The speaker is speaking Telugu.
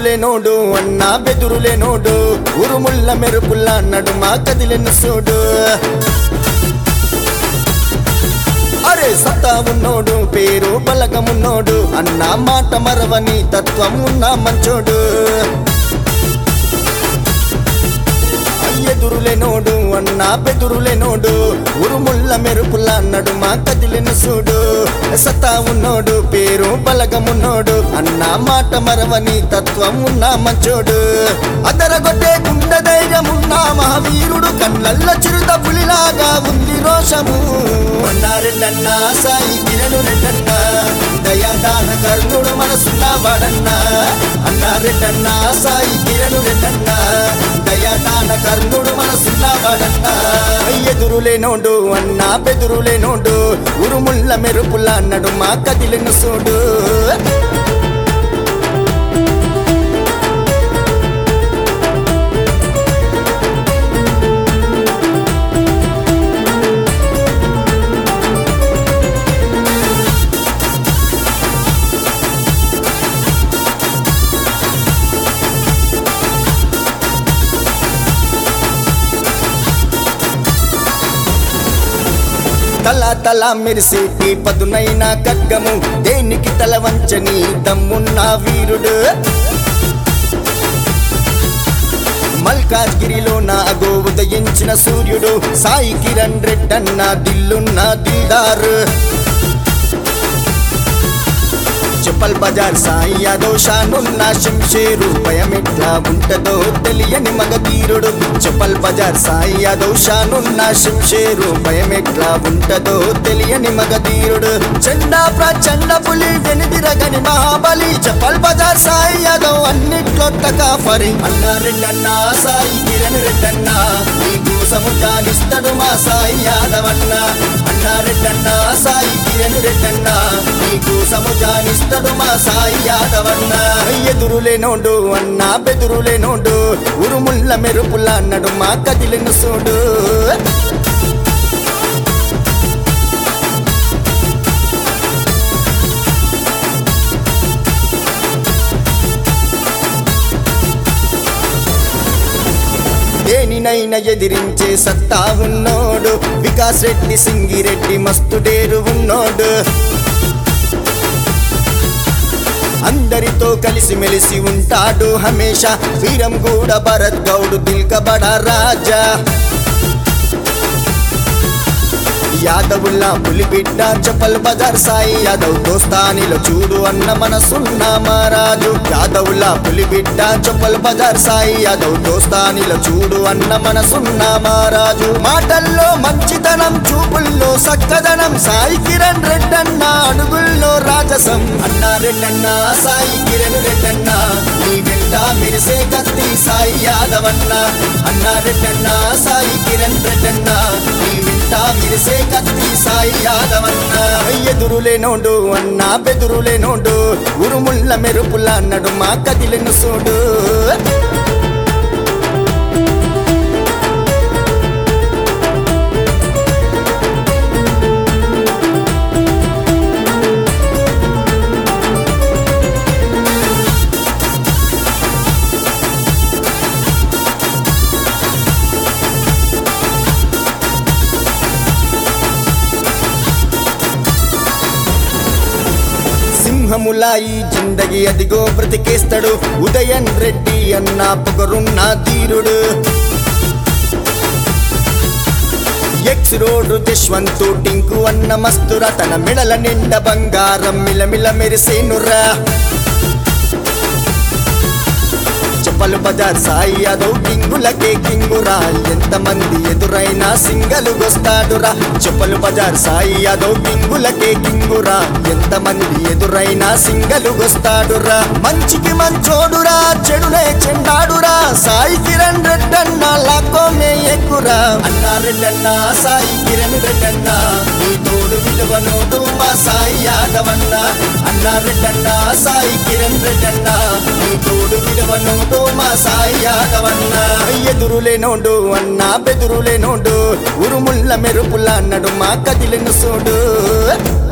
ఎదురులేనోడు అన్నా బెదురులేనోడు ఉరుముల్ల మెరుపుల్ల నడుమ కదిలెను చూడు అరే సత్తా ఉన్నోడు పేరు బలగమున్నోడు అన్న మాట మరవని తత్వం ఉన్న మంచోడు ఎదురులేనోడు అన్న బెదురులేనోడు ఉరుముల్ల మెరుపుల్ల నడుమ కదిలిన చూడు సత్తా ఉన్నోడు పేరు బలగమున్నోడు అన్న మాట మరవని తత్వం ఉన్న మంచోడు అదరగొట్టే గుండ ధైర్యమున్న మహావీరుడు కళ్ళల్ల చిరుత పులిలాగా ఉంది రోషము అన్నారెడ్డన్న సాయి కిరణు రెడ్డన్న దయాదాన కర్ణుడు మనసున్న వాడన్న అన్నారెడ్డన్న సాయి కిరణు రెడ్డన్న దయాదాన కర్ణుడు మనసున్న వాడన్న ఎదురులేనోడు అన్న బెదురులేనోడు ఉరుముల్ల మెరుపుల నడుమ కదిలిన చూడు తల తల మెరిసేటి పదునైన ఖడ్గము దేనికి తల వంచని దమ్మున్న వీరుడు మల్కాజ్గిరిలో నా అగో ఉదయించిన సూర్యుడు సాయి కిరణ్ రెడ్డన్న దిల్లున్న దిల్దారు చెప్పల్ బజార్ సాయి యాదవ్ షానున్న శంషేరు భయమెట్లా ఉంటదో తెలియని మగధీరుడు చెప్పల్ బజార్ సాయి యాదవ్ షానున్న శంషేరు భయమెట్లా ఉంటదో తెలియని మగధీరుడు చండా ప్రచండ పులి వెనుదిరగని మహాబలి చెప్పల్ బజార్ సాయి యాదవ్ అన్నిట్లో కాఫరి అన్న రెడ్డన్న సాయి కిరణ్ రెడ్డన్న నీ కోసము జాలిస్తాడు మా సాయి యాదవ్ అన్న అన్న రెడ్డన్న సాయి కిరణ్ రెడ్డన్న నీ కోసము జాలిస్తాడు మా సాయి యాదవన్న ఎదురులేనోడు అన్న బెదురులేనోడు ఉరుముల్ల మెరుపుల నడుమ కదిలిన చూడు దేనినైనా ఎదిరించే సత్తా ఉన్నోడు వికాస్ రెడ్డి సింగిరెడ్డి మస్తు డేరు ఉన్నోడు అందరితో కలిసి మెలిసి ఉంటాడు హమేషా వీరం కూడా భరత్ గౌడు దిల్కబడ రాజా యాదవుల్లా పులిబిడ్డ చపల్ బజార్ సాయి యాదవ్ దోస్తానిలో చూడు అన్న మనసున్న మహారాజు యాదవుల్లా పులిబిడ్డ చపల్ బజార్ సాయి యాదవ్ దోస్తానిలో చూడు అన్న మనసున్న మహారాజు మాటల్లో మంచితనం చూపుల్లో సక్కదనం సాయి కిరణ్ రెడ్డన్న అడుగుల్లో రాజసం అన్న రెడ్డన్న సాయి కిరణ్ రెడ్డన్న నీ వెంట మెరిసే కత్తి సాయి యాదవన్న అన్న రెడ్డన్న సాయి కిరణ్ రెడ్డన్న నీ వెంట మెరిసే కత్తి సాయి యాదవన్న ఎదురులేనోడు అన్న బెదురులేనోడు ఉరుముల్ల మెరుపుల నడుమ కదిలిన చూడు సింహములా ఈ జిందగి అదిగో బ్రతికేస్తాడు ఉదయన్ రెడ్డి అన్న పొగరున్న ధీరుడు ఎక్స్ రోడ్డు జశ్వంతు టింకు అన్న మస్తురా తన మెడల నిండ బంగారం మిలమిల మెరిసేనురా చెప్పలు బజార్ సాయి యాదవ్ కింగులకే కింగురా ఎంతమంది ఎదురైనా సింగలు వస్తాడురా చెప్పలు బజార్ సాయి యాదవ్ కింగులకే కింగురా ఎంతమంది ఎదురైనా సింగలు వస్తాడురా మంచికి మంచోడురా చెడునే చెండాడురా సాయి కిరణ్ రెడ్డన్న లాకోనే ఎక్కురా అన్నా రెడ్డన్న సాయి కిరణ్ రెడ్డన్న నీ తోడు విలువనోడు మా సాయి యాదవన్న అన్నా రెడ్డన్న సాయి కిరణ్ రెడ్డన్న నీ తోడు విలువనోడు మా సాయి యాదవన్న ఎదురులేనోడు అన్న బెదురులేనోడు ఉరుముల్ల మెరుపుల నడుమ కదిలిన చూడు